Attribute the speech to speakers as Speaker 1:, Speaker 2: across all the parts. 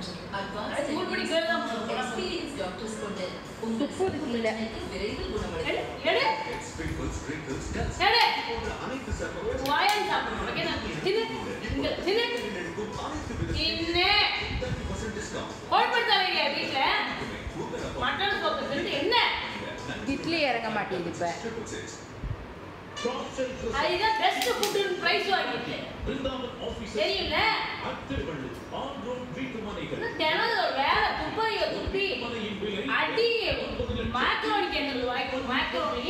Speaker 1: அது school படி girl தான் போடுவோம்.
Speaker 2: துப்பு இருக்குல்ல
Speaker 1: எடு, எடு, எடு. வாயால் சாப்பிடணும், உனக்கு என்ன? தின்னு, இங்க, தின்னு. தின்னு. கோல்படுத்தாதீங்க வீட்டுல. மட்டன் சோப்பு தின்னு என்ன
Speaker 2: இட்லி இறங்க மாட்டேங்குது இப்ப
Speaker 1: அதுதான் பெஸ்ட் ஃபுட் பிரைஸ் வாங்கிட்டு தெரியும்ல இன்னும் தினம் ஒரு வேலை துப்பறிய துப்பி அடி மேக்ரோனி கேட்டது வாய்ப்பு மேக்ரோனி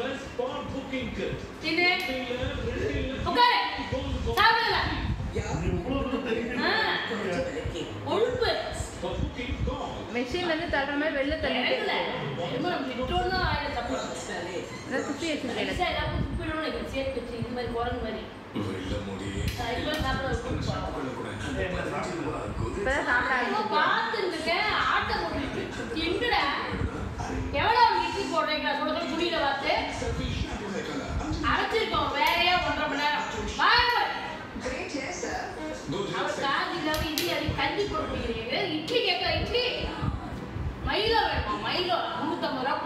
Speaker 1: தின்னு உட்காரு சாப்பிடல ஆ, கொழுப்பு
Speaker 2: மெஷின்ல இருந்து தள்ளுற மாதிரி வெளில தள்ளிட்டு
Speaker 1: இறங்கல என்னமோ நம்ம விட்டோம்னு தான் ஆயில தப்பு
Speaker 2: அதான் துப்பி வச்சிருக்கேன்
Speaker 1: பெருசா எல்லாருக்கும் துப்பிடணும்னு நினைக்கிறேன் சேர்த்து வச்சு இந்த மாதிரி குரங்கு மாதிரி அது மாதிரி சாப்பிட ஒரு குரங்கு
Speaker 2: இப்பதான் சாப்பிட
Speaker 1: ரொம்ப
Speaker 2: ஆரம்பிச்சிருக்கேன்
Speaker 1: பார்த்துருக்கேன் ஆட்டம் போட்டு எங்கடா எவ்வளோ இட்லி போடுறீங்க சுட சுட துணியில பார்த்து அரைச்சிருக்கோம் வேலையே ஒன்றரை மணி நேரம் வாங்க அவர் காது இல்லாம இட்லி அடி கஞ்சி போட்டு குடிக்கிறீங்க இட்லி கேட்க இட்லி மைலோ வேணுமா மைலோ முந்நூற்றம்பது ரூபா